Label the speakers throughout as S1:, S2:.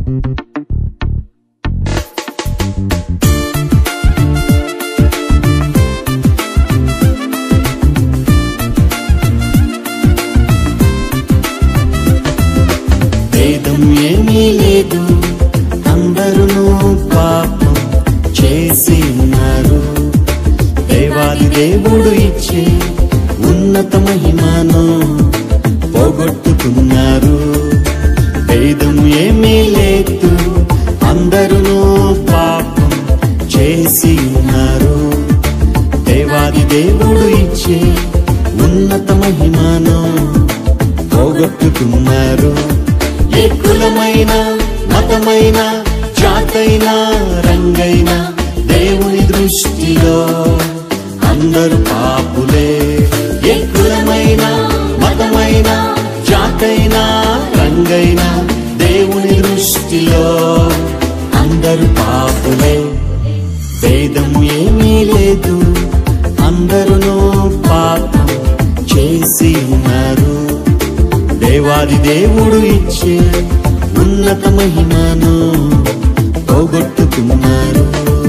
S1: భేదం ఏమీ లేదు అందరూ పాపం చేసి ఉన్నారు దేవాది దేవుడు ఇచ్చే ఉన్నత మహిమను పోగొట్టుకున్నారు భేదం ఏమీ లేదు అందరూ పాపం చేసి ఉన్నారు దేవాది దేవుడు ఇచ్చే ఉన్నత మహిమను పోగొట్టుకున్నారు ఏ కులమైన మతమైన జాతైన రంగైన దేవుని దృష్టిలో అందరూ పాపులే ఏ కులమైన మతమైన జాతైన రంగైన దేవుని దృష్టిలో అందరూ పాపులే భేదం ఏమీ లేదు అందరూ పాపం చేసి ఉన్నారు దేవాది దేవుడు ఇచ్చే ఉన్నత మహిమను పోగొట్టుకున్నారు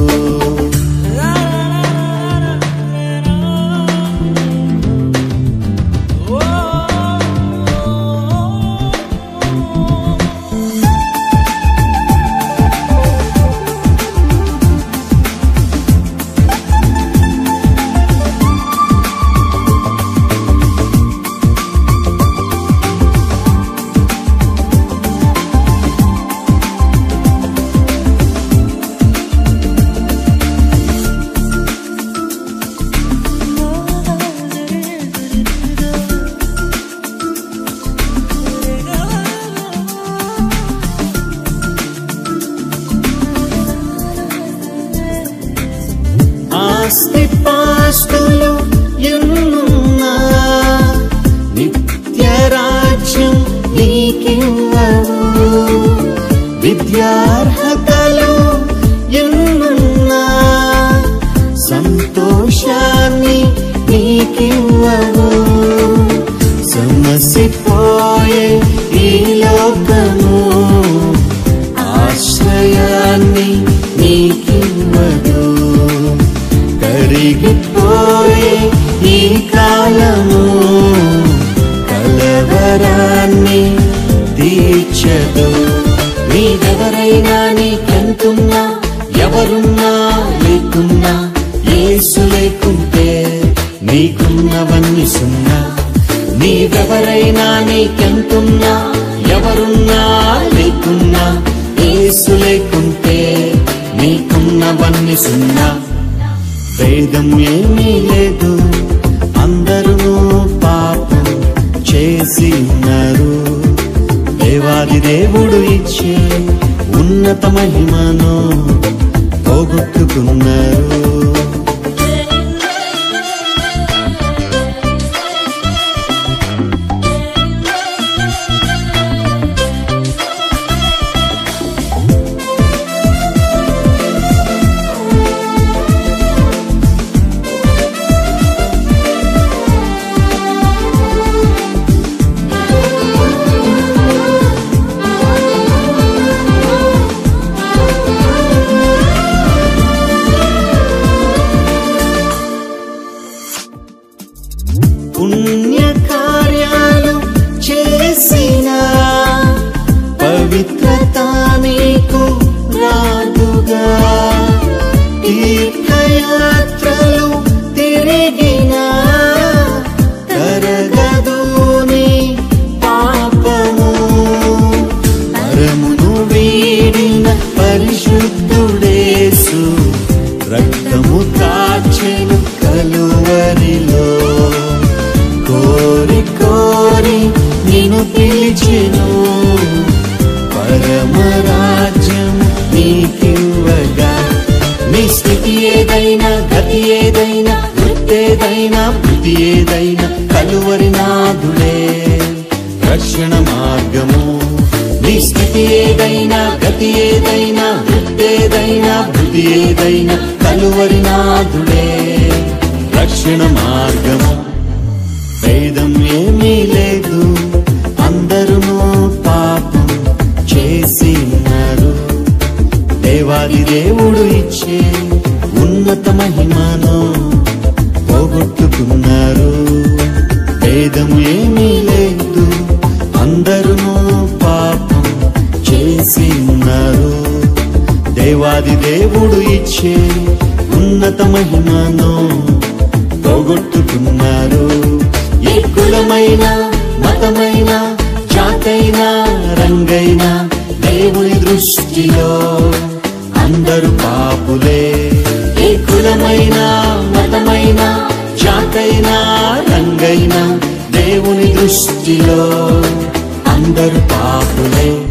S1: ఆస్తి పాస్తులు ఎన్నున్నా నిత్య రాజ్యం నీకివ్వవు విద్యార్హతలు ఎన్నున్నా సంతోషాన్ని నీకివ్వవు సమసిపోయే ఈ లోకము ఆశ్రయాన్ని నీకివ్వదు కరిగిపోయే ఈ కాలము కలవరాన్ని తీర్చదు నీవెవరైనా నీకెంతున్నా ఎవరున్నా లేకున్నా ఏసు లేకుంటే నీకున్నవన్నీ సున్నా నీవెవరైనా నీకెంతున్నా ఎవరున్నా లేకున్నా ఏసు లేకుంటే నీకున్నవన్నీ సున్నా భేదం ఏమీ లేదు అందరూ పాపం చేసి ఉన్నారు దేవాది దేవుడు ఇచ్చే ఉన్నత మహిమను పోగొట్టుకున్నారు పుణ్య కార్యాలు చేసిన పవిత్రత నీకు రాదుగా తీర్థయాత్రలు తిరిగిన కరగదు నీ పాపము పరమును వీడిన పరిశుద్ధుడేసు రక్తము కాచెను కలువరిలో కోరి కోరి నిన్ను పిలిచెను పరమరాజ్యం నీకివ్వగా నీ స్థితి ఏదైనా గతి ఏదైనా వృత్తేదైనా బుద్ధి ఏదైనా కలువరి నాదుడే రక్షణ మార్గము నీ స్థితి ఏదైనా గతి ఏదైనా వృత్తేదైనా బుద్ధి ఏదైనా కలువరి నాదుడే రక్షణ మార్గము భేదం ఏమీ లేదు అందరూ పాపం చేసి చేసి ఉన్నారు దేవాది దేవుడు ఇచ్చే ఉన్నత మహిమను పోగొట్టుకున్నారు భేదము ఏమీ లేదు అందరూ పాపం చేసి ఉన్నారు దేవాది దేవుడు ఇచ్చే ఉన్నత మహిమను పోగొట్టుకున్నారు ఏ కులమైన మతమైన జాతైన రంగైన దేవుని దృష్టిలో అందరూ పాపులే ఏ కులమైన మతమైన జాతైన రంగైన దేవుని దృష్టిలో అందరూ పాపులే